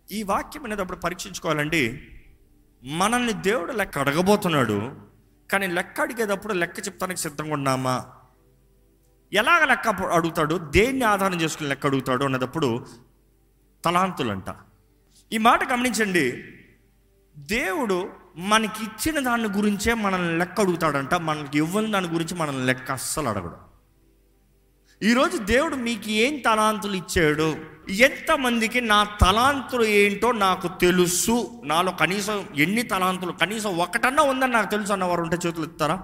ఈ వాక్యం అనేటప్పుడు పరీక్షించుకోవాలండి మనల్ని దేవుడు లెక్క అడగబోతున్నాడు కానీ లెక్క అడిగేటప్పుడు లెక్క చెప్తానికి సిద్ధంగా ఉన్నామా ఎలాగ లెక్క అప్పుడు అడుగుతాడు దేన్ని ఆధారం చేసుకుని లెక్క అడుగుతాడు అన్నదప్పుడు తలాంతులంట ఈ మాట గమనించండి దేవుడు మనకి ఇచ్చిన దాని గురించే మనల్ని లెక్క అడుగుతాడంట మనకి ఇవ్వని దాని గురించి మనల్ని లెక్క అస్సలు అడగడు ఈరోజు దేవుడు మీకు ఏం తలాంతులు ఇచ్చాడు ఎంతమందికి నా తలాంతులు ఏంటో నాకు తెలుసు నాలో కనీసం ఎన్ని తలాంతులు కనీసం ఒకటన్నా ఉందని నాకు తెలుసు అన్నవారు ఉంటే చేతులు ఎత్తారా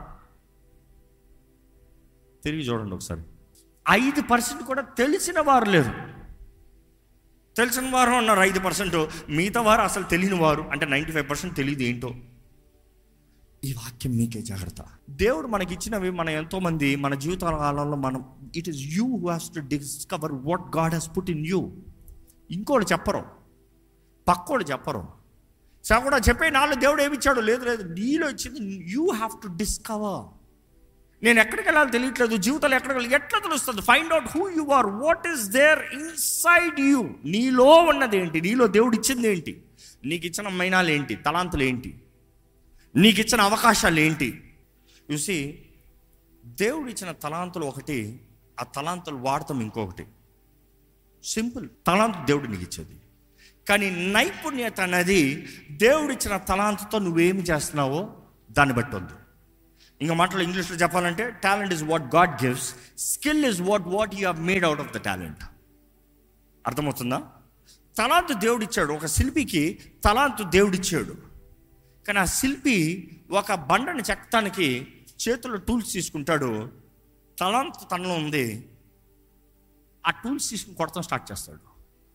తిరిగి చూడండి ఒకసారి ఐదు పర్సెంట్ కూడా తెలిసిన వారు లేరు తెలిసిన వారు ఉన్నారు ఐదు పర్సెంట్ మిగతా వారు అసలు తెలియని వారు అంటే నైంటీ ఫైవ్ పర్సెంట్ తెలియదు ఏంటో ఈ వాక్యం మీకే జాగ్రత్త దేవుడు మనకి ఇచ్చినవి మన ఎంతో మంది మన జీవిత కాలంలో మనం it is you who has to discover what God he's put in you ఇంకోళ్ళు చెప్పరు పక్కోళ్ళు చెప్పరు సో కూడా చెప్పే నాలో దేవుడు ఏమి ఇచ్చాడు లేదు లేదు నీలో ఇచ్చింది యూ హ్యావ్ టు డిస్కవర్ నేను ఎక్కడికి వెళ్ళాలో తెలియట్లేదు జీవితంలో ఎక్కడికి వెళ్ళాలి ఎట్లా తెలుస్తుంది find out who you are what is there inside you నీలో ఉన్నది ఏంటి నీలో దేవుడు ఇచ్చింది ఏంటి నీకు ఇచ్చిన మైనాలు ఏంటి తలాంతులు ఏంటి నీకు ఇచ్చిన అవకాశాలు ఏంటి చూసి దేవుడు ఇచ్చిన తలాంతులు ఒకటి ఆ తలాంతులు వాడతాం ఇంకొకటి సింపుల్ తలాంతు దేవుడు నీకు ఇచ్చేది కానీ నైపుణ్యత అనేది దేవుడు ఇచ్చిన తలాంతుతో నువ్వేమి చేస్తున్నావో దాన్ని బట్టి ఉంది ఇంకా మాటలు ఇంగ్లీష్లో చెప్పాలంటే talent is what God gives skill is what what you have made out of the talent అర్థమవుతుందా తలాంతు దేవుడిచ్చాడు ఒక శిల్పికి తలాంతు దేవుడిచ్చాడు కానీ ఆ శిల్పి ఒక బండని చెక్కటానికి చేతుల్లో టూల్స్ తీసుకుంటాడు తలాంతు తనలో ఉంది ఆ టూల్స్ తీసుకుని కొడతాం స్టార్ట్ చేస్తాడు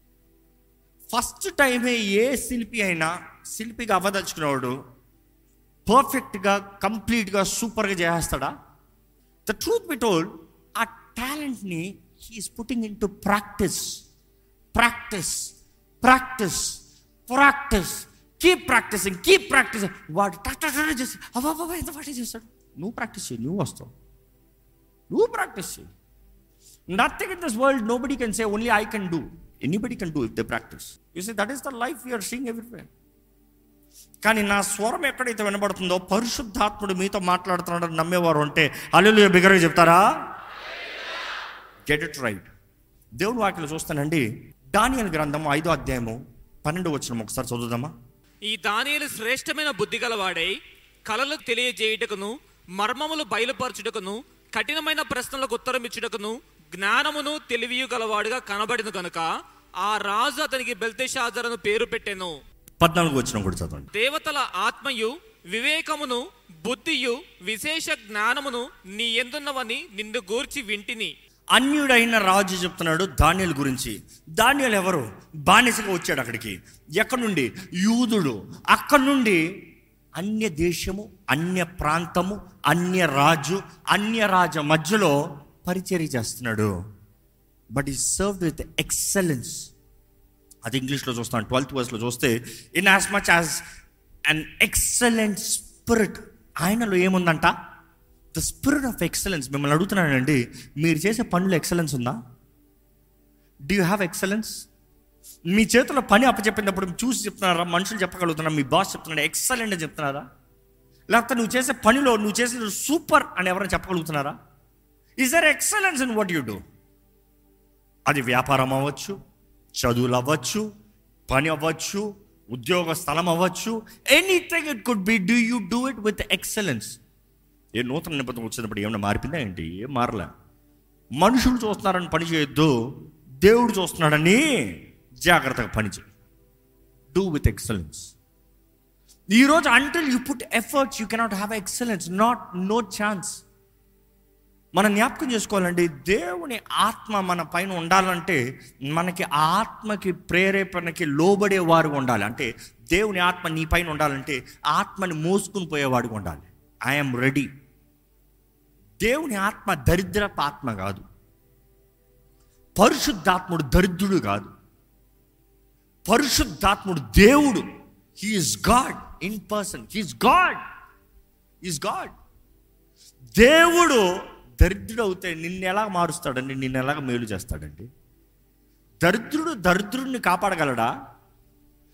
ఫస్ట్ టైమే ఏ శిల్పి అయినా శిల్పిగా అవ్వదలుచుకునేవాడు పర్ఫెక్ట్గా కంప్లీట్గా సూపర్గా చేస్తాడా ద ట్రూత్ బి టోల్డ్ ఆ టాలెంట్ని he's putting in to practice practice practice practice keep practicing keep practice వాడు టక్ టక్ టక్ చేసి అవ్వ ఎంత ప్రాక్టీస్ చేస్తాడు నువ్వు ప్రాక్టీస్ చేయి నువ్వు వస్తావు నువ్వు ప్రాక్టీస్ చేయి nothing in this world nobody can say only I can do anybody can do if they practice you say that is the life you're seeing everywhere కానీ నా స్వరం ఎక్కడైతే వినబడుతుందో పరిశుద్ధాత్ముడు మీతో మాట్లాడుతున్నాడు నమ్మేవారు అంటే అల్లు బిగరగా చెప్తారా గెట్ ఇట్ రైట్ దేవుని వాక్యలు చూస్తానండి దానియల్ గ్రంథం ఐదో అధ్యాయము పన్నెండు వచ్చిన ఒకసారి చదువుదామా ఈ దానియేలు శ్రేష్టమైన బుద్ధి గలవాడై కలలు తెలియజేయుటకును మర్మములు బయలుపరచుటకును కఠినమైన ప్రశ్నలకు ఉత్తరం ఇచ్చుటకును జ్ఞానమును తెలివియు గలవాడుగా కనబడిన కనుక ఆ రాజు అతనికి బెల్తెషాజరను పేరు పెట్టెను పద్నాలుగు వచ్చిన కూడా చదవండి దేవతల ఆత్మయు వివేకమును బుద్ధియు విశేష జ్ఞానమును నీ ఎందున్నవని నిన్ను గూర్చి వింటిని అన్యుడైన రాజు చెప్తున్నాడు ధాన్యాల గురించి ధాన్యాలు ఎవరు బానిసగా వచ్చాడు అక్కడికి ఎక్కడి నుండి యూదుడు అక్కడి నుండి అన్య దేశము అన్య ప్రాంతము అన్య రాజు అన్య రాజ మధ్యలో పరిచర్య చేస్తున్నాడు బట్ ఈ సర్వ్ విత్ ఎక్సలెన్స్ అది ఇంగ్లీష్లో చూస్తాను ట్వెల్త్ వర్స్లో చూస్తే in as much as an excellent spirit ఆయనలో ఏముందంట ద స్పిరిట్ ఆఫ్ ఎక్సలెన్స్ మిమ్మల్ని అడుగుతున్నానండి మీరు చేసే పనులు ఎక్సలెన్స్ ఉందా డూ యూ హ్యావ్ ఎక్సలెన్స్ మీ చేతిలో పని అప్పచెప్పినప్పుడు చూసి చెప్తున్నారా మనుషులు చెప్పగలుగుతున్నారా మీ బాస్ చెప్తున్నారా ఎక్సలెంట్ అని చెప్తున్నారా లేకపోతే నువ్వు చేసే పనిలో నువ్వు చేసిన సూపర్ అని ఎవరైనా చెప్పగలుగుతున్నారా is there excellence in what you do అది వ్యాపారం అవ్వచ్చు చదువులు అవ్వచ్చు పని అవ్వచ్చు ఉద్యోగ స్థలం అవ్వచ్చు anything it could be do you do it with excellence ఏ నూతన నిబంధన వచ్చినప్పుడు ఏమైనా మారిపోయిందా ఏంటి ఏం మారలే మనుషులు చూస్తున్నారని పని చేయొద్దు దేవుడు చూస్తున్నాడని జాగ్రత్తగా పని చేయి డూ విత్ ఎక్సలెన్స్ ఈరోజు until you put efforts you cannot have excellence not no chance మనం జ్ఞాపకం చేసుకోవాలండి దేవుని ఆత్మ మన పైన ఉండాలంటే మనకి ఆ ఆత్మకి ప్రేరేపణకి లోబడే వారు ఉండాలి అంటే దేవుని ఆత్మ నీ పైన ఉండాలంటే ఆత్మని మోసుకుని పోయేవాడిగా ఉండాలి ఐఎమ్ రెడీ దేవుని ఆత్మ దరిద్రపు ఆత్మ కాదు పరిశుద్ధాత్ముడు దరిద్రుడు కాదు పరిశుద్ధాత్ముడు దేవుడు he's God in person he's God is God దేవుడు దరిద్రుడు అవుతే నిన్ను ఎలా మారుస్తాడండి నిన్ను ఎలాగ మేలు చేస్తాడండి దరిద్రుడు దరిద్రుడిని కాపాడగలడా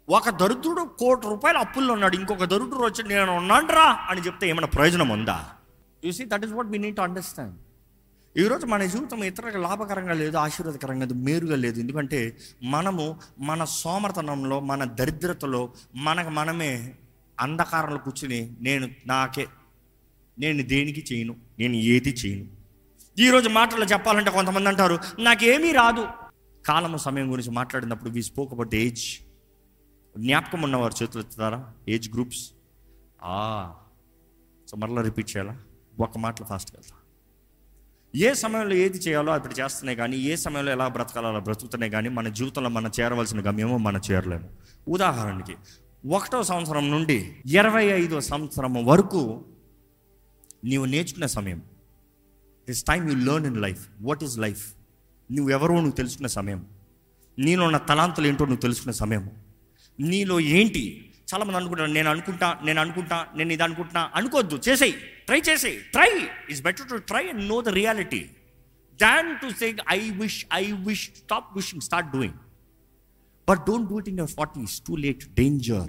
ఒక దరిద్రుడు కోటి రూపాయల అప్పుల్లో ఉన్నాడు ఇంకొక దరిద్రుడు వచ్చి నేను ఉన్నాండ్రా అని చెప్తే ఏమైనా ప్రయోజనం ఉందా you see that is what we need to understand ఈరోజు మన జీవితం ఇతరులకు లాభకరంగా లేదు ఆశీర్వాదకరంగా లేదు మేరుగా లేదు ఎందుకంటే మనము మన సోమర్తనంలో మన దరిద్రతలో మనకు మనమే అంధకారంలో కూర్చుని నేను నాకే నేను దేనికి చేయను నేను ఏది చేయను ఈరోజు మాటల్లో చెప్పాలంటే కొంతమంది అంటారు నాకేమీ రాదు కాలము సమయం గురించి మాట్లాడినప్పుడు వీ స్పోక్ అబౌట్ ఏజ్ జ్ఞాపకం ఉన్నవారు చేతులు ఎత్తుతారా ఏజ్ గ్రూప్స్ ఆ సో మరలా రిపీట్ చేయాలా ఒక మాటలో ఫాస్ట్గా వెళ్తా ఏ సమయంలో ఏది చేయాలో అప్పుడు చేస్తున్నాయి కానీ ఏ సమయంలో ఎలా బ్రతకాలో అలా బ్రతుకుతున్నాయి కానీ మన జీవితంలో మనం చేరవలసిన గమ్యమో మనం చేరలేము ఉదాహరణకి ఒకటో సంవత్సరం నుండి ఇరవై ఐదో సంవత్సరం వరకు నీవు నేర్చుకునే సమయం this time you learn in life what is life నువ్వు ఎవరో నువ్వు తెలుసుకునే సమయం నీలో ఉన్న తలాంతులు ఏంటో నువ్వు తెలుసుకునే సమయం నీలో ఏంటి చాలామంది అనుకుంటారు నేను అనుకుంటా నేను అనుకుంటా నేను ఇది అనుకుంటున్నా అనుకోవద్దు చేసేయి ట్రై చేసేయి try it's better to try and know the reality than to say I wish I wish stop wishing start doing but don't do it in your forties too late danger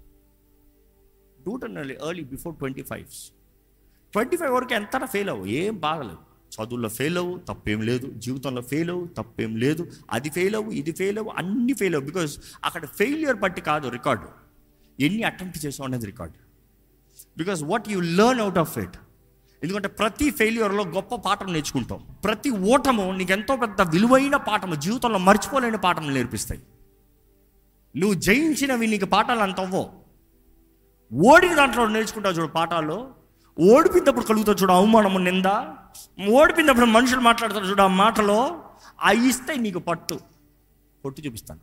do it an early before twenty fives twenty five వరకు ఎంత fail అవ్వు ఏం బాగలేవు చదువుల్లో fail అవ్వు తప్పేం లేదు జీవితంలో fail అవ్వు తప్పేం లేదు అది ఫెయిల్ అవ్వు ఇది ఫెయిల్ అవ్వు అన్ని ఫెయిల్ అవ్వు బికాజ్ అక్కడ ఫెయిలియర్ బట్టి కాదు రికార్డు ఎన్ని అటెంప్ట్ చేసావు అనేది record because what you learn out of it ఎందుకంటే ప్రతి ఫెయిల్యూర్లో గొప్ప పాఠం నేర్చుకుంటాం ప్రతి ఓటము నీకు ఎంతో పెద్ద విలువైన పాఠము జీవితంలో మర్చిపోలేని పాఠం నేర్పిస్తాయి నువ్వు జయించినవి నీకు పాఠాలు అంత అవ్వవు ఓడిన దాంట్లో నేర్చుకుంటావు చూడు పాఠాలు ఓడిపోయినప్పుడు కలుగుతావు చూడు అవమానము నింద ఓడిపోయినప్పుడు మనుషులు మాట్లాడతారు చూడు ఆ మాటలో ఆ ఇస్తే నీకు పట్టు పొట్టు చూపిస్తాను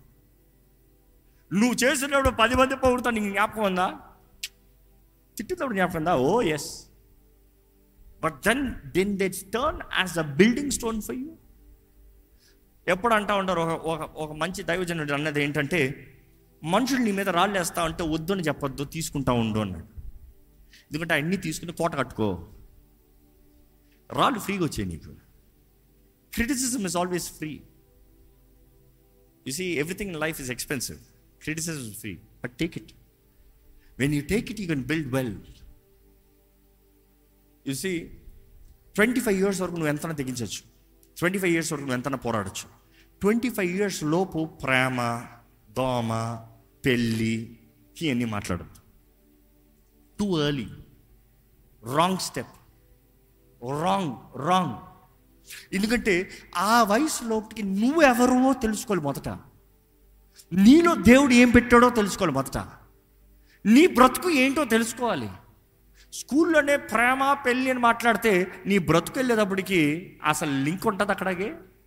నువ్వు చేసినప్పుడు పది మంది పొగుడుతా నీకు జ్ఞాపకం ఉందా తిట్టినప్పుడు జ్ఞాపకం ఉందా oh yes but then then that turn as a building stone for you ఎప్పుడు అంటా ఉంటారు ఒక ఒక ఒక మంచి దైవజనుడు అన్నది ఏంటంటే మనుషులు నీ మీద రాళ్ళు వేస్తా అంటే వద్దని చెప్పొద్దు తీసుకుంటా ఉండు అన్నాడు ఎందుకంటే అన్నీ తీసుకుని కోట కట్టుకో రాళ్ళు ఫ్రీగా వచ్చాయి నీకు criticism is always free you see everything in life is expensive criticism is free but take it when you take it you can build well you see twenty five years వరకు నువ్వు ఎంతనా తెగించవచ్చు ట్వంటీ ఫైవ్ ఇయర్స్ వరకు నువ్వు ఎంతనా పోరాడచ్చు twenty five years లోపు ప్రేమ దోమ పెళ్ళి ఇవన్నీ మాట్లాడద్దు too early wrong step wrong wrong ఎందుకంటే ఆ వయసు లోపలికి నువ్వెవరో తెలుసుకోవాలి మొదట నీలో దేవుడు ఏం పెట్టాడో తెలుసుకోవాలి మొదట నీ బ్రతుకు ఏంటో తెలుసుకోవాలి స్కూల్లోనే ప్రేమ పెళ్ళి అని మాట్లాడితే నీ బ్రతుకు వెళ్ళేటప్పటికి అసలు లింక్ ఉంటుంది అక్కడికి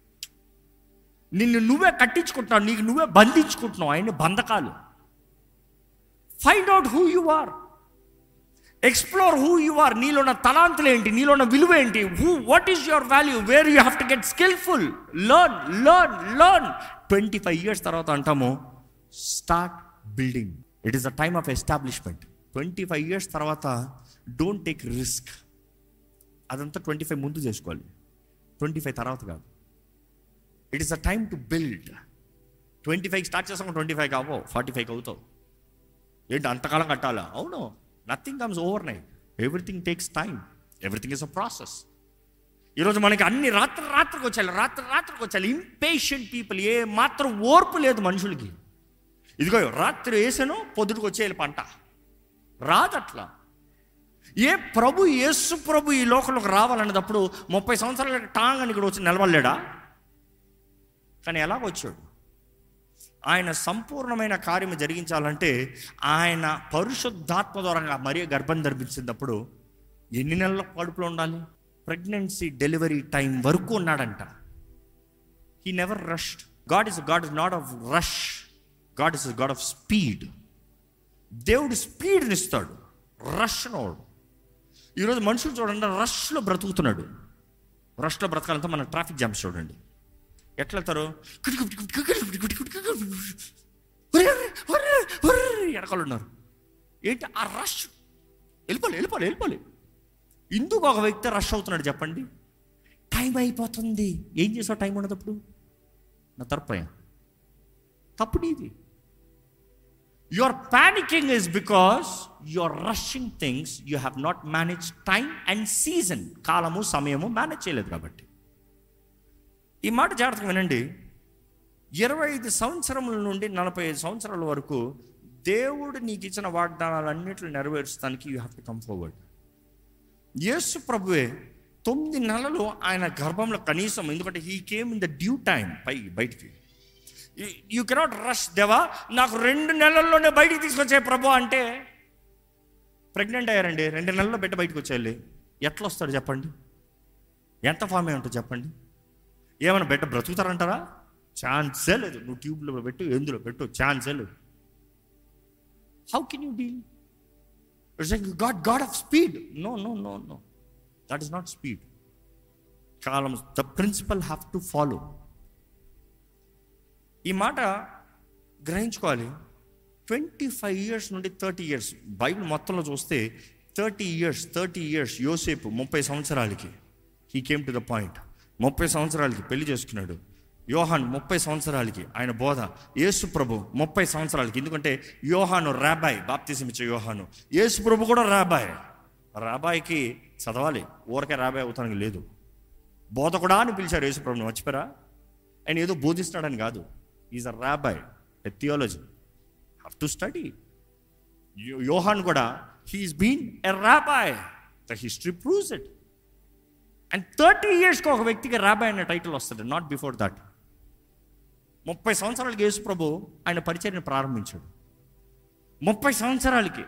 నిన్ను నువ్వే కట్టించుకుంటున్నావు నీకు నువ్వే బంధించుకుంటున్నావు ఆయన బంధకాలు find out who you are explore who you are నీలో ఉన్న తలాంతులు ఏంటి నీలో ఉన్న విలువ ఏంటి who what is your value where you have to get skillful learn learn learn twenty five years తర్వాత అంటాము start building it is the time of establishment twenty five years తర్వాత డోంట్ టేక్ రిస్క్ అదంతా twenty five ముందు చేసుకోవాలి twenty five తర్వాత కాదు it is the time to build twenty five start చేస్తాం twenty five కావో ఫార్టీ ఫైవ్ అవుతావు ఏంటి అంతకాలం కట్టాలా అవును nothing comes overnight everything takes time everything is a process ఈరోజు మనకి అన్ని రాత్రి రాత్రికి వచ్చాయి రాత్రి రాత్రికి వచ్చాయి ఇంపేషెంట్ పీపుల్ ఏ మాత్రం ఓర్పు లేదు మనుషులకి ఇదిగో రాత్రి వేసాను పొద్దుటికి వచ్చేయాలి పంట రాదట్లా ఏ ప్రభు యేసు ప్రభు ఈ లోకంలోకి రావాలన్నప్పుడు ముప్పై సంవత్సరాల టాంగ్ అని ఇక్కడ వచ్చి నిలబడలేడా కానీ ఎలాగ వచ్చాడు ఆయన సంపూర్ణమైన కార్యం జరిగించాలంటే ఆయన పరిశుద్ధాత్మ ద్వారా మరీ గర్భం ధర్మించినప్పుడు ఎన్ని నెలల కడుపులో ఉండాలి ప్రెగ్నెన్సీ డెలివరీ టైం వరకు ఉన్నాడంట he never rushed God is God is not of rush God is God of speed దేవుడు స్పీడ్ని ఇస్తాడు రష్ నోడు ఈరోజు మనుషులు చూడండి రష్లో బ్రతుకుతున్నాడు రష్లో బ్రతకాలంటే మన ట్రాఫిక్ జామ్స్ చూడండి ఎట్లా వెళ్తారు ఎడకలు ఉన్నారు ఏంటి ఆ రష్ వెళ్ళిపోలే వెళ్ళిపోలే వెళ్ళిపోలే ఇందుకు ఒక వ్యక్తి రష్ అవుతున్నాడు చెప్పండి టైం అయిపోతుంది ఏం చేసావు టైం ఉన్నదప్పుడు నా తరపయ తప్పు నీది your panicking is because your rushing things you have not manage time and season కాలము సమయము మేనేజ్ చేయలేదు కాబట్టి ఈ మాట జాగ్రత్తగా వినండి ఇరవై ఐదు సంవత్సరముల నుండి నలభై ఐదు సంవత్సరాల వరకు దేవుడు నీకు ఇచ్చిన వాగ్దానాలన్నింటిని నెరవేర్చడానికి you have to come forward Yesu ప్రభువే తొమ్మిది నెలలు ఆయన గర్భంలో కనీసం ఎందుకంటే he came in the due time పై బయటికి యూ కెనాట్ రష్ దేవా నాకు రెండు నెలల్లోనే బయటికి తీసుకొచ్చే ప్రభు అంటే ప్రెగ్నెంట్ అయ్యారండి రెండు నెలల్లో బిడ్డ బయటకు వచ్చేయాలి ఎట్లా వస్తాడు చెప్పండి ఎంత ఫామ్ అయి ఉంటుంది చెప్పండి ఏమైనా బిడ్డ బ్రతుకుతారంటారా ఛాన్సే లేదు నువ్వు ట్యూబ్లో పెట్టు ఎందులో పెట్టు ఛాన్సే లేదు how can you deal it's like God God of speed no no no no that is not speed కాలం the principle have to follow ఈ మాట గ్రహించుకోవాలి ట్వంటీ ఫైవ్ ఇయర్స్ నుండి థర్టీ ఇయర్స్ బైబిల్ మొత్తంలో చూస్తే thirty years thirty years Yosepu ముప్పై సంవత్సరాలకి he came to the point ముప్పై సంవత్సరాలకి పెళ్లి చేసుకున్నాడు యోహాన్ ముప్పై సంవత్సరాలకి ఆయన బోధ యేసు ప్రభు ముప్పై సంవత్సరాలకి ఎందుకంటే యోహాను రాబాయ్ బాప్తిసం ఇచ్చే యోహాను యేసు ప్రభు కూడా రాబాయ్ రాబాయ్కి చదవాలి ఊరకే రాబాయ్ అవుతానికి లేదు బోధ కూడా అని పిలిచారు యేసు ప్రభుని మర్చిపోయారా ఆయన ఏదో బోధిస్తున్నాడని కాదు is a rabbi a theology have to study Yohan కూడా he's been a rabbi the history proves it and thirty ఇయర్స్కి ఒక వ్యక్తికి రాబాయ్ అనే టైటిల్ వస్తుంది నాట్ బిఫోర్ దట్ ముప్పై సంవత్సరాలకి యేసు ప్రభు ఆయన పరిచర్ని ప్రారంభించాడు ముప్పై సంవత్సరాలకి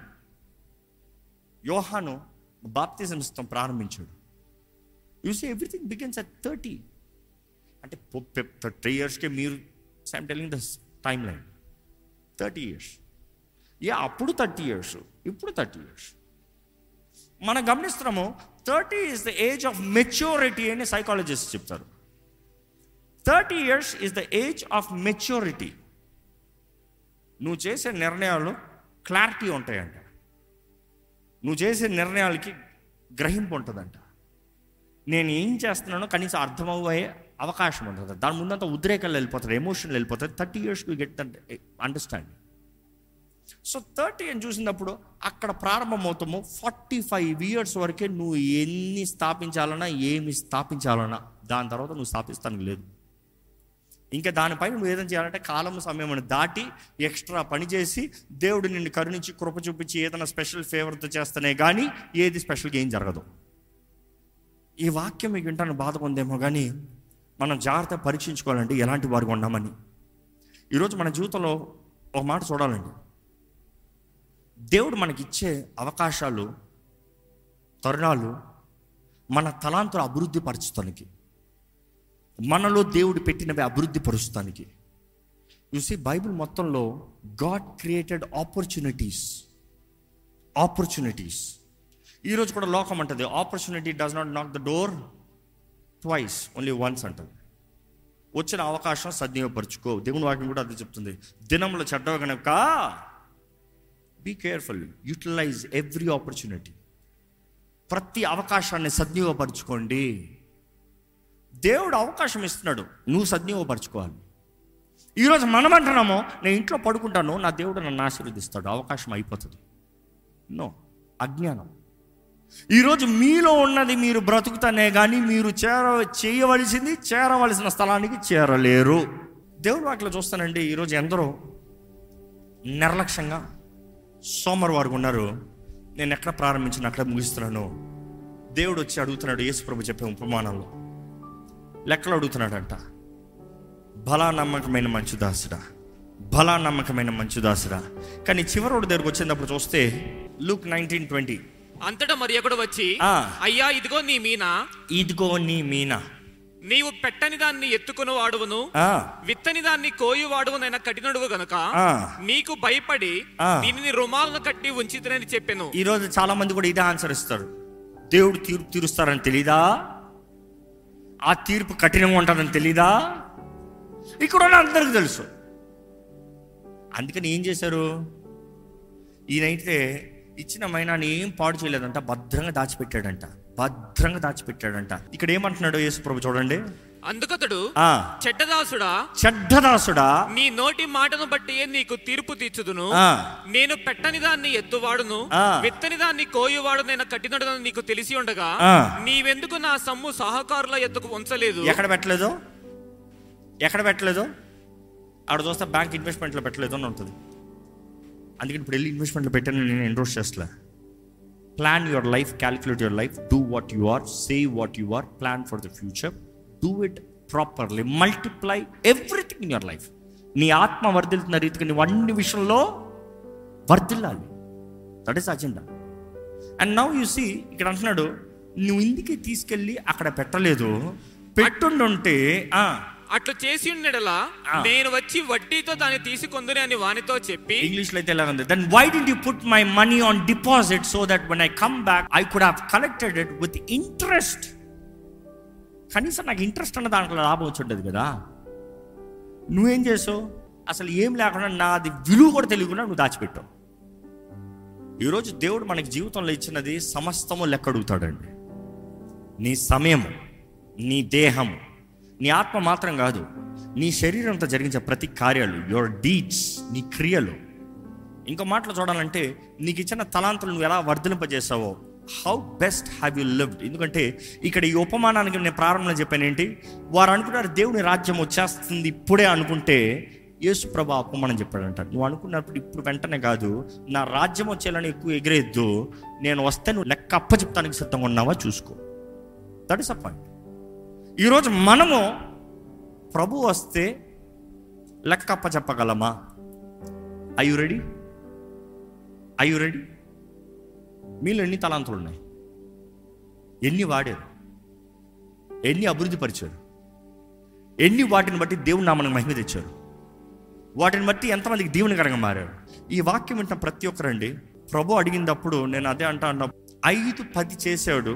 యోహాను బాప్తిజం ఇస్తాం ప్రారంభించాడు you see everything begins at thirty అంటే థర్టీ ఇయర్స్కే మీరు I'm telling the time line thirty years yeah అప్పుడు థర్టీ ఇయర్స్ ఇప్పుడు థర్టీ ఇయర్స్ మనం గమనిస్తున్నాము thirty is the age of maturity అని సైకాలజిస్ట్ చెప్తారు thirty years is the age of maturity నువ్వు చేసే నిర్ణయాలు క్లారిటీ ఉంటాయంట నువ్వు చేసే నిర్ణయాలకి గ్రహింపు ఉంటుందంట నేను ఏం చేస్తున్నానో కనీసం అర్థమయ్యే అవకాశం ఉంటుంది దాని ముందంతా ఉద్రేకాలు వెళ్ళిపోతుంది ఎమోషన్లు వెళ్ళిపోతుంది thirty years to get understanding so thirty అని చూసినప్పుడు అక్కడ ప్రారంభమవుతాము ఫార్టీ ఫైవ్ ఇయర్స్ వరకే నువ్వు ఎన్ని స్థాపించాలన్నా ఏమి స్థాపించాలన్నా దాని తర్వాత నువ్వు స్థాపిస్తానికి లేదు ఇంకా దానిపైన నువ్వు ఏదైనా చేయాలంటే కాలం సమయం అని దాటి ఎక్స్ట్రా పని చేసి దేవుడు నిన్ను కరుణించి కృప చూపించి ఏదైనా స్పెషల్ ఫేవర్తో చేస్తేనే కానీ ఏది స్పెషల్గా ఏం జరగదు ఈ వాక్యం మీకు వింటాను బాధ ఉందేమో కానీ మనం జాగ్రత్త పరీక్షించుకోవాలండి ఎలాంటి వారికి ఉన్నామని ఈరోజు మన జీవితంలో ఒక మాట చూడాలండి దేవుడు మనకిచ్చే అవకాశాలు తరుణాలు మన తలాంతులు అభివృద్ధి పరచుతానికి మనలో దేవుడు పెట్టినవి అభివృద్ధి పరుస్తానికి చూసి బైబిల్ మొత్తంలో గాడ్ క్రియేటెడ్ ఆపర్చునిటీస్ ఆపర్చునిటీస్ ఈరోజు కూడా లోకం అంటది opportunity does not knock the door twice only once అంటది వచ్చిన అవకాశం సద్వినియోగపరుచుకో దేవుని వాక్యం కూడా అది చెప్తుంది దినంలో చెడ్డవ కనుక be careful utilise every opportunity ప్రతి అవకాశాన్ని సద్వినియోగపరచుకోండి దేవుడు అవకాశం ఇస్తున్నాడు నువ్వు సద్వినియోగపరచుకోవాలి ఈరోజు మనం అంటున్నాము నేను ఇంట్లో పడుకుంటాను నా దేవుడు నన్ను ఆశీర్వదిస్తాడు అవకాశం అయిపోతుంది నో అజ్ఞానం ఈరోజు మీలో ఉన్నది మీరు బ్రతుకుతానే కానీ మీరు చేర చేయవలసింది చేరవలసిన స్థలానికి చేరలేరు దేవుడు వాటిలో చూస్తానండి ఈరోజు ఎందరో నిర్లక్ష్యంగా సోమవారం ఉన్నారు నేను ఎక్కడ ప్రారంభించిన అక్కడ ముగిస్తున్నాను దేవుడు వచ్చి అడుగుతున్నాడు యేసు ప్రభు చెప్పే ఉపమానంలో లెక్కలు అడుగుతున్నాడంట బలా నమ్మకమైన మంచు దాసుడా బలా నమ్మకమైన మంచు దాసుడా కానీ చివరోడు దగ్గరకు వచ్చినప్పుడు చూస్తే లుక్ నైన్టీన్ ట్వంటీ అంతటా మరి ఒకడు వచ్చి ఆ. అయ్యా ఇదిగో నీ మీన ఇదిగో నీ మీనా నీవు పెట్టని దాన్ని ఎత్తుకుని వాడువను ఆ, విత్తని దాన్ని కోయి వాడువనైనా కఠినడుగు గనుక ఆ. నీకు భయపడి ఆ. దీనిని రుమాలను కట్టి ఉంచితనని చెప్పాను ఈరోజు చాలా మంది కూడా ఇదే ఆన్సర్ ఇస్తారు దేవుడు తీర్పు తీరుస్తారని తెలీదా ఆ తీర్పు కఠినంగా ఉంటుందని తెలీదా ఇక్కడ ఉన్న అందరికి తెలుసు అందుకని ఏం చేశారు ఈయనైతే ఇచ్చిన మైనాన్ని ఏం పాడు చేయలేదంట భద్రంగా దాచిపెట్టాడంట భద్రంగా దాచిపెట్టాడంట ఇక్కడ ఏమంటున్నాడు యేసు ప్రభు చూడండి అందుకతడు ఆ చెడ్డదాసుడా చెడ్డదాసుడా నీ నోటి మాటను బట్టి నీకు తీర్పు తీర్చుదును ఆ, నేను పెట్టని దాన్ని ఎత్తువాడును ఆ. విత్తని దాన్ని కోయువాడు నేను కట్టినడు నీకు తెలిసి ఉండగా ఆ. నీవెందుకు నా సమ్ము సహకారుల ఎత్తుకు ఉంచలేదు ఎక్కడ పెట్టలేదు ఎక్కడ పెట్టలేదు ఆడ చూస్తే బ్యాంక్ ఇన్వెస్ట్మెంట్లో పెట్టలేదు అని ఉంటుంది అందుకని ఇప్పుడు వెళ్ళి ఇన్వెస్ట్మెంట్లో పెట్టాను నేను ఎండోర్స్ చేస్తలే plan your life calculate your life do what you are say what you are plan for the future do it properly multiply everything in your life నీ ఆత్మ వర్ధిల్తున్న రీతిగా నువ్వు అన్ని విషయంలో వర్ధిల్లాలి that is agenda and now you see ఇక్కడ అంటున్నాడు నువ్వు ఇందుకే తీసుకెళ్ళి అక్కడ పెట్టలేదు పెట్టుండుంటే ఆ, అట్లు చేసి ఉండేలా ఆ. నేను వచ్చి వడ్డీతో దాన్ని తీసుకొందుని అని వానితో చెప్పి ఇంగ్లీష్ లో అయితే ఎలా ఉంది then why did you put my money on deposit so that one I come back I could have collected it with interest కనీసం నాకు ఇంట్రెస్ట్ అన్న దాంట్లో లాభం వచ్చి ఉండదు కదా నువ్వేం చేసావు అసలు ఏం లేకుండా నాది విలువ కూడా తెలియకుండా నువ్వు దాచిపెట్టావు ఈరోజు దేవుడు మనకి జీవితంలో ఇచ్చినది సమస్తము లెక్క అడుగుతాడండి నీ సమయము నీ దేహం నీ ఆత్మ మాత్రం కాదు నీ శరీరంతో జరిగించే ప్రతి కార్యాలు యువర్ డీడ్స్ నీ క్రియలు ఇంకో మాటలు చూడాలంటే నీకు ఇచ్చిన తలాంతులు నువ్వు ఎలా వర్ధలింపజేసావో how best have you lived ఎందుకంటే ఇక్కడ ఈ ఉపమానానికి నేను ప్రారంభంలో చెప్పాను ఏంటి వారు అనుకున్నారు దేవుని రాజ్యం వచ్చేస్తుంది ఇప్పుడే అనుకుంటే యేసు ప్రభు అపమానం చెప్పాడంట నువ్వు అనుకున్నప్పుడు ఇప్పుడు వెంటనే కాదు నా రాజ్యం వచ్చేయాలని ఎక్కువ ఎగిరేద్దు నేను వస్తే నువ్వు లెక్క అప్ప చెప్తానికి సిద్ధంగా ఉన్నావా చూసుకో దట్ ఇస్ అ పాయింట్ ఈరోజు మనము ప్రభు వస్తే లెక్క అప్ప చెప్పగలమా I you ready I you ready మీలో ఎన్ని తలాంతులు ఉన్నాయి ఎన్ని వాడారు ఎన్ని అభివృద్ధి పరిచారు ఎన్ని వాటిని బట్టి దేవుని నామనికి మహిమ తెచ్చారు వాటిని బట్టి ఎంతమందికి దీవెనకరంగా మారారు ఈ వాక్యం వింటున్న ప్రతి ఒక్కరండి ప్రభు అడిగినప్పుడు నేను అదే అంటా అన్న ఐదు పది చేశాడు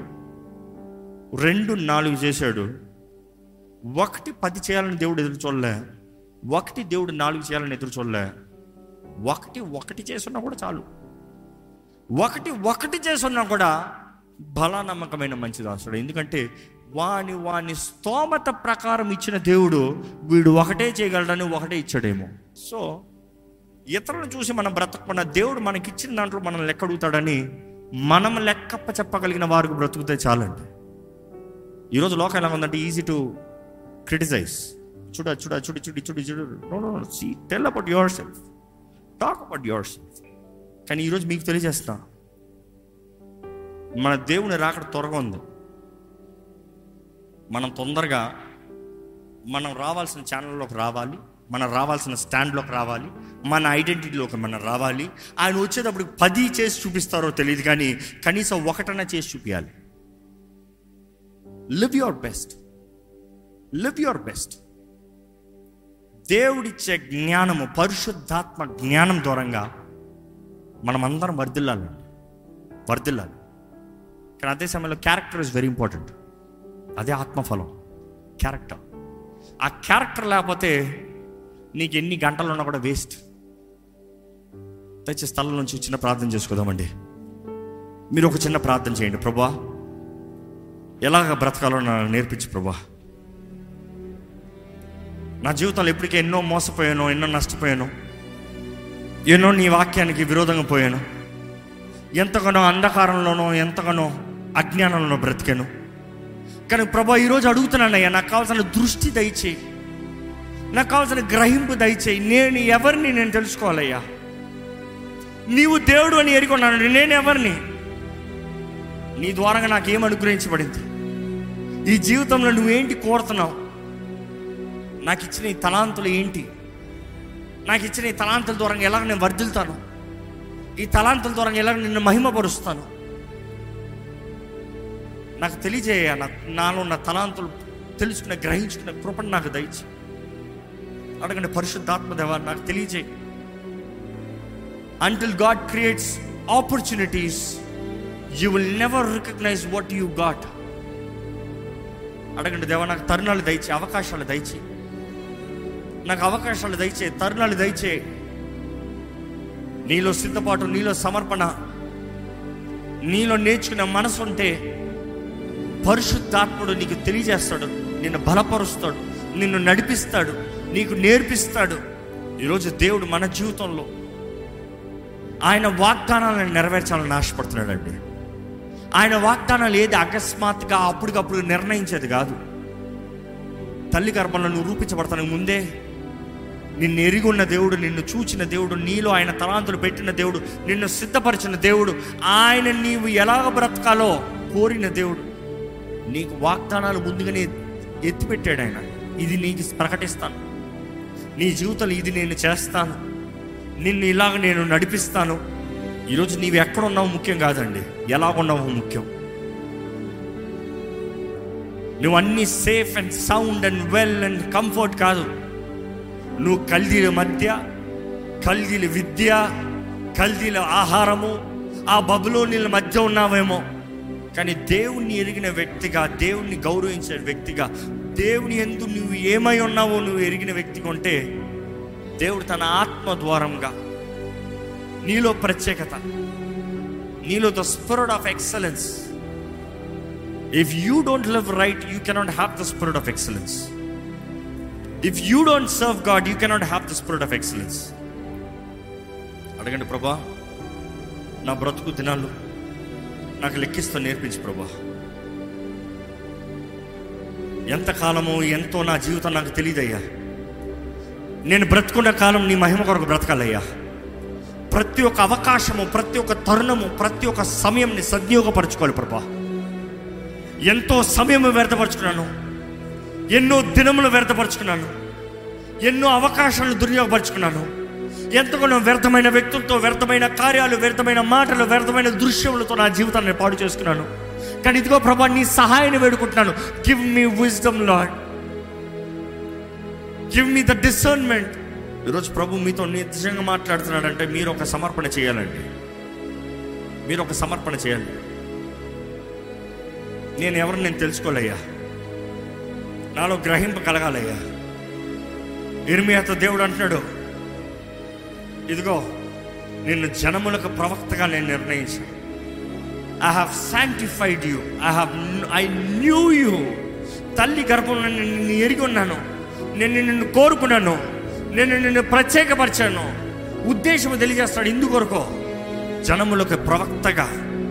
రెండు నాలుగు చేశాడు ఒకటి పది చేయాలని దేవుడు ఎదురు చూడలే ఒకటి దేవుడు నాలుగు చేయాలని ఎదురు చూడలే ఒకటి ఒకటి చేసున్నా కూడా చాలు ఒకటి ఒకటి చేసున్నా కూడా బలానమ్మకమైన మంచి దాసుడు ఎందుకంటే వాని వాని స్తోమత ప్రకారం ఇచ్చిన దేవుడు వీడు ఒకటే చేయగలడని ఒకటే ఇచ్చాడేమో సో ఇతరులను చూసి మనం బ్రతకకుండా దేవుడు మనకిచ్చిన దాంట్లో మనం లెక్క అడుగుతాడని మనం లెక్కప్ప చెప్పగలిగిన వారికి బ్రతుకుతే చాలండి ఈరోజు లోకం ఎలా ఉందంటే ఈజీ టు క్రిటిసైజ్ చూడ చూడ చూడు చూడు చూడు చూడు no no see tell about yourself talk about yourself కానీ ఈరోజు మీకు తెలియజేస్తా మన దేవుని రాకడ త్వరగా ఉంది మనం తొందరగా మనం రావాల్సిన ఛానల్లోకి రావాలి మనం రావాల్సిన స్టాండ్లోకి రావాలి మన ఐడెంటిటీలోకి మనం రావాలి ఆయన వచ్చేటప్పుడు పది చేసి చూపిస్తారో తెలియదు కానీ కనీసం ఒకటన్నా చేసి చూపించాలి live your best live your best దేవుడిచ్చే జ్ఞానము పరిశుద్ధాత్మ జ్ఞానం దూరంగా మనమందరం వర్ధిల్లాలండి వర్ధిల్లాలి కానీ అదే సమయంలో క్యారెక్టర్ ఇస్ వెరీ ఇంపార్టెంట్ అదే ఆత్మఫలం క్యారెక్టర్ ఆ క్యారెక్టర్ లేకపోతే నీకు ఎన్ని గంటలు ఉన్నా కూడా వేస్ట్ తెచ్చే స్థలం నుంచి చిన్న ప్రార్థన చేసుకుందామండి మీరు ఒక చిన్న ప్రార్థన చేయండి ప్రభా ఎలాగ బ్రతకాలో నాకు నేర్పించు ప్రభా నా జీవితంలో ఎప్పటికీ ఎన్నో మోసపోయాను ఎన్నో నష్టపోయాను ఎన్నో నీ వాక్యానికి విరోధంగా పోయాను ఎంతగానో అంధకారంలోనో ఎంతగానో అజ్ఞానంలో బ్రతికాను కానీ ప్రభా ఈరోజు అడుగుతున్నానయ్యా నాకు కావాల్సిన దృష్టి దయచేయి నాకు కావాల్సిన గ్రహింపు దయచేయి నేను ఎవరిని నేను తెలుసుకోవాలయ్యా నీవు దేవుడు అని ఎరుకున్నాను నేను ఎవరిని నీ ద్వారంగా నాకు ఏం అనుగ్రహించబడింది ఈ జీవితంలో నువ్వేంటి కోరుతున్నావు నాకు ఇచ్చిన ఈ తలాంతులు ఏంటి నాకు ఇచ్చిన ఈ తలాంతుల ద్వారా ఎలా నేను వర్ధిల్తాను ఈ తలాంతుల ద్వారా ఎలా నిన్ను మహిమపరుస్తాను నాకు తెలియజేయ నా- నాలో ఉన్న తలాంతులు తెలుసుకునే గ్రహించుకునే కృపను నాకు దయచి అడగండి పరిశుద్ధాత్మ దేవా నాకు తెలియజేయి until God creates opportunities you will never recognise what you got అడగండి దేవా నాకు తరుణాలు దయచే అవకాశాలు దయచే నాకు అవకాశాలు దయచే తరుణాలు దయచే నీలో సిద్ధపాటు నీలో సమర్పణ నీలో నేర్చుకునే మనసు ఉంటే పరిశుద్ధాత్ముడు నీకు తెలియజేస్తాడు నిన్ను బలపరుస్తాడు నిన్ను నడిపిస్తాడు నీకు నేర్పిస్తాడు ఈరోజు దేవుడు మన జీవితంలో ఆయన వాగ్దానాలను నెరవేర్చాలని ఆశపడుతున్నాడండి ఆయన వాగ్దానాలు ఏది అకస్మాత్తుగా అప్పటికప్పుడు నిర్ణయించేది కాదు తల్లి గర్భంలో నువ్వు రూపించబడతానికి ముందే నిన్ను ఎరిగి ఉన్న దేవుడు నిన్ను చూచిన దేవుడు నీలో ఆయన తలాంతులు పెట్టిన దేవుడు నిన్ను సిద్ధపరిచిన దేవుడు ఆయన నీవు ఎలాగ బ్రతకాలో కోరిన దేవుడు నీకు వాగ్దానాలు ముందుగానే ఎత్తిపెట్టాడు ఆయన ఇది నీకు ప్రకటిస్తాను నీ జీవితంలో ఇది నేను చేస్తాను నిన్ను ఇలాగ నేను నడిపిస్తాను ఈరోజు నీవు ఎక్కడ ఉన్నావు ముఖ్యం కాదండి ఎలా ఉన్నావు ముఖ్యం నువ్వు అన్ని safe and sound and well and comfort కాదు నువ్వు కల్దీల మధ్య కల్దీల విద్య కల్దీల ఆహారము ఆ బబులోనిల మధ్య ఉన్నావేమో కానీ దేవుణ్ణి ఎరిగిన వ్యక్తిగా దేవుణ్ణి గౌరవించే వ్యక్తిగా దేవుని ఎందు నువ్వు ఏమై ఉన్నావో నువ్వు ఎరిగిన వ్యక్తిగా ఉంటే దేవుడు తన ఆత్మ ద్వారంగా నీలో ప్రత్యేకత నీలో the spirit of excellence if you don't live right you cannot have the spirit of excellence if you don't serve God you cannot have the spirit of excellence అడగండి ప్రభా నా బ్రతుకు దినాలు నాకు లెక్కిస్తూ నేర్పించు ప్రభా ఎంతకాలమో ఎంతో నా జీవితం నాకు తెలియదయ్యా నేను బ్రతుకున్న కాలం నీ మహిమ కొరకు బ్రతకాలయ్యా ప్రతి ఒక్క అవకాశము ప్రతి ఒక్క తరుణము ప్రతి ఒక్క సమయంని సద్వినియోగపరచుకోవాలి ప్రభా ఎంతో సమయం వ్యర్థపరుచుకున్నాను ఎన్నో దినములు వ్యర్థపరుచుకున్నాను ఎన్నో అవకాశాలను దుర్యోగపరుచుకున్నాను ఎంతగానో వ్యర్థమైన వ్యక్తులతో వ్యర్థమైన కార్యాలు వ్యర్థమైన మాటలు వ్యర్థమైన దృశ్యములతో నా జీవితాన్ని పాడు చేసుకున్నాను కానీ ఇదిగో ప్రభా నీ సహాయాన్ని వేడుకుంటున్నాను give me wisdom Lord give me the discernment ఈరోజు ప్రభు మీతో నిజంగా మాట్లాడుతున్నాడంటే మీరు ఒక సమర్పణ చేయాలండి మీరు ఒక సమర్పణ చేయాలి నేను ఎవరిని నేను తెలుసుకోలేయ్యా నాలో గ్రహింపు కలగాలయ్యా ఇర్మియాతో దేవుడు అంటున్నాడు ఇదిగో నిన్ను జనములకు ప్రవక్తగా నేను నిర్ణయించాను I have sanctified you I have I knew you తల్లి గర్భంలో నేను నిన్ను ఎరిగి ఉన్నాను నేను నిన్ను కోరుకున్నాను నేను నిన్ను ప్రత్యేకపరిచాను ఉద్దేశం తెలియజేస్తాడు ఇందుకొరకు జనములకు ప్రవక్తగా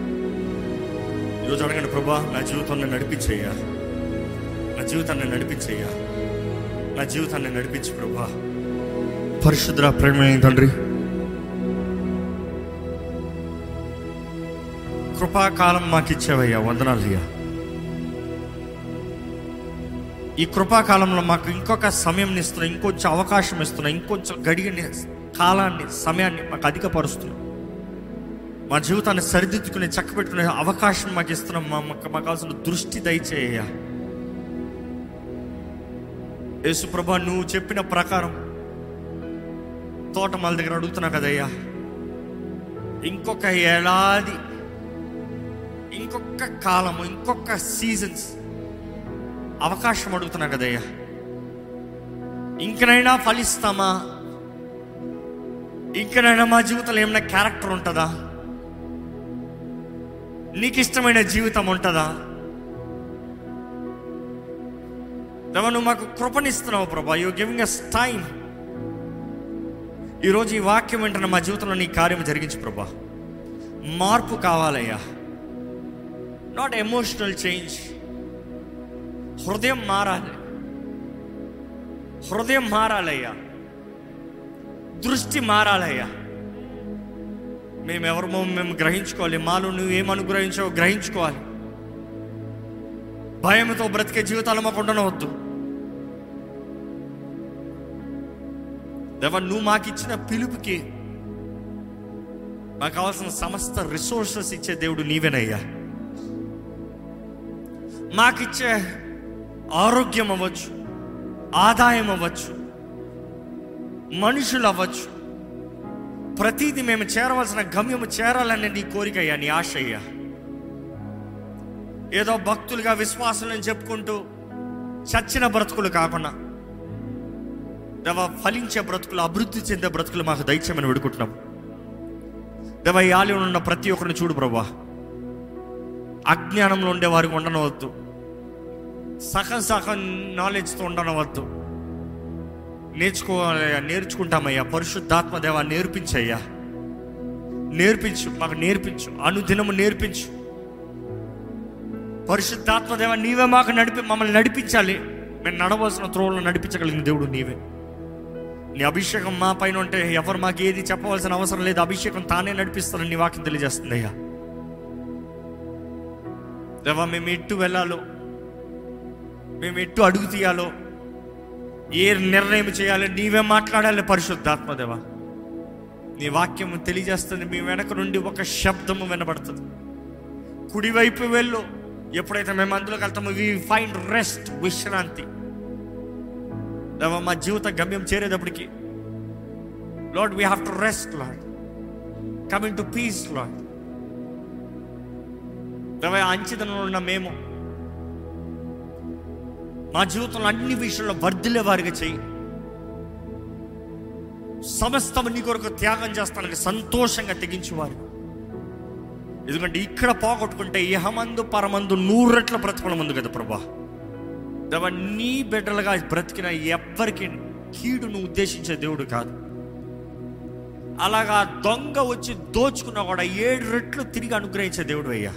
ఈరోజు అడగండి ప్రభా నా జీవితాన్ని నడిపించేయ్యా నా జీవితాన్ని నడిపించేయ్యా నా జీవితాన్ని నడిపించు ప్రభా పరిశుద్ర ప్రేమైన తండ్రి కృపాకాలం మాకు ఇచ్చావయ్యా వందనాలయ్యా ఈ కృపాకాలంలో మాకు ఇంకొక సమయం ఇస్తున్నా ఇంకొంచెం అవకాశం ఇస్తున్నా ఇంకొంచెం గడియని కాలాన్ని సమయాన్ని మాకు అధికపరుస్తున్నాం మా జీవితాన్ని సరిదిద్దుకునే చక్కబెట్టుకునే అవకాశం మాకు ఇస్తున్నాం మా మాకు మాకు కావాల్సిన దృష్టి దయచేయ యేసుప్రభా నువ్వు చెప్పిన ప్రకారం తోటమాల దగ్గర అడుగుతున్నా కదయ్యా ఇంకొక ఏడాది ఇంకొక కాలము ఇంకొక సీజన్స్ అవకాశం అడుగుతున్నా కదయ్యా ఇంకనైనా ఫలిస్తామా ఇంకనైనా మా జీవితంలో ఏమైనా క్యారెక్టర్ ఉంటుందా నీకు ఇష్టమైన జీవితం ఉంటుందా దేవా నువ్వు మాకు కృపనిస్తున్నావు ప్రభా యూ గివింగ్ అస్ టైం ఈరోజు ఈ వాక్యం వెంటనే మా జీవితంలో నీ కార్యం జరిగించు ప్రభా మార్పు కావాలయ్యా నాట్ ఎమోషనల్ చేంజ్ హృదయం మారాలి హృదయం మారాలయ్యా దృష్టి మారాలయ్యా మేము ఎవరమో మేము గ్రహించుకోవాలి మాలో నువ్వు ఏం అనుగ్రహించావో గ్రహించుకోవాలి భయంతో బ్రతికే జీవితాలు మాకు ఉండనవద్దు దేవా నువ్వు మాకు ఇచ్చిన పిలుపుకి మాకు కావాల్సిన సమస్త రిసోర్సెస్ ఇచ్చే దేవుడు నీవేనయ్యా మాకిచ్చే ఆరోగ్యం అవ్వచ్చు ఆదాయం అవ్వచ్చు మనుషులు అవ్వచ్చు ప్రతిదీ మేము చేరవలసిన గమ్యము చేరాలనే నీ కోరిక అయ్యా నీ ఆశ అయ్యా ఏదో భక్తులుగా విశ్వాసాలను చెప్పుకుంటూ చచ్చిన బ్రతుకులు కాకుండా దేవ ఫలించే బ్రతుకులు అభివృద్ధి చెందే బ్రతుకులు మాకు దయచేయమని వేడుకుంటున్నాం దేవ ఈ ఆలయంలో ఉన్న ప్రతి ఒక్కరిని చూడు ప్రభా అజ్ఞానంలో ఉండే వారికి ఉండనవద్దు సగం సగం నాలెడ్జ్తో ఉండనవద్దు నేర్చుకోవాలయ్యా నేర్చుకుంటామయ్యా పరిశుద్ధాత్మ దేవా నేర్పించయ్యా నేర్పించు మాకు నేర్పించు అనుదినము నేర్పించు పరిశుద్ధాత్మ దేవ నీవే మాకు నడిపి మమ్మల్ని నడిపించాలి మేము నడవలసిన త్రోవలో నడిపించగలిగిన దేవుడు నీవే నీ అభిషేకం మా పైన ఉంటే ఎవరు మాకు ఏది చెప్పవలసిన అవసరం లేదు అభిషేకం తానే నడిపిస్తానని నీ వాక్యం తెలియజేస్తుంది అయ్యా దేవా మేము ఎట్టు వెళ్ళాలో మేము ఎట్టు అడుగు తీయాలో ఏ నిర్ణయం చేయాలో నీవే మాట్లాడాలి పరిశుద్ధాత్మ దేవా నీ వాక్యం తెలియజేస్తుంది మీ వెనక నుండి ఒక శబ్దము వినబడుతుంది కుడివైపు వెళ్ళు ఎప్పుడైతే మేము అందులోకి వెళ్తామో వి ఫైండ్ రెస్ట్ విశ్రాంతి దేవా మా జీవిత గమ్యం చేరేటప్పటికి Lord we have to rest Lord coming to peace Lord దేవా అంచితనంలో ఉన్న మేము మా జీవితంలో అన్ని విషయంలో వర్ధిల్లే వారిగా చెయ్యి సమస్తం నీ కొరకు త్యాగం చేస్తానికి సంతోషంగా తెగించేవారు ఎందుకంటే ఇక్కడ పోగొట్టుకుంటే ఇహమందు పరమందు నూరెట్ల బ్రతకడం ఉంది కదా ప్రభా దేవా నీ బిడ్డలుగా బ్రతికిన ఎవ్వరికి కీడును ఉద్దేశించే దేవుడు కాదు అలాగా దొంగ వచ్చి దోచుకున్నా కూడా ఏడు రెట్లు తిరిగి అనుగ్రహించే దేవుడు అయ్యా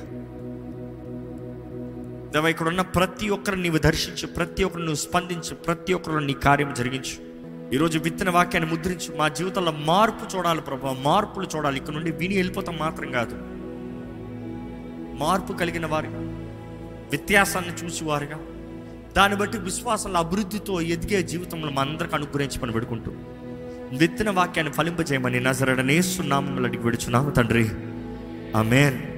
దేవా ఇక్కడ ఉన్న ప్రతి ఒక్కరిని నీవు దర్శించు ప్రతి ఒక్కరిని నువ్వు స్పందించు ప్రతి ఒక్కరు నీ కార్యం జరిగించు ఈరోజు విత్తన వాక్యాన్ని ముద్రించు మా జీవితంలో మార్పు చూడాలి ప్రభా మార్పులు చూడాలి ఇక్కడ నుండి విని వెళ్ళిపోతాం మాత్రం కాదు మార్పు కలిగిన వారుగా వ్యత్యాసాన్ని చూసేవారుగా దాన్ని బట్టి విశ్వాసాల అభివృద్ధితో ఎదిగే జీవితంలో మా అందరికి అనుగ్రహించి పని పెడుకుంటూ విత్తన వాక్యాన్ని ఫలింపజేయమని నజరడనేస్తున్నాము అడిగి విడుచున్నాము తండ్రి ఆమెన్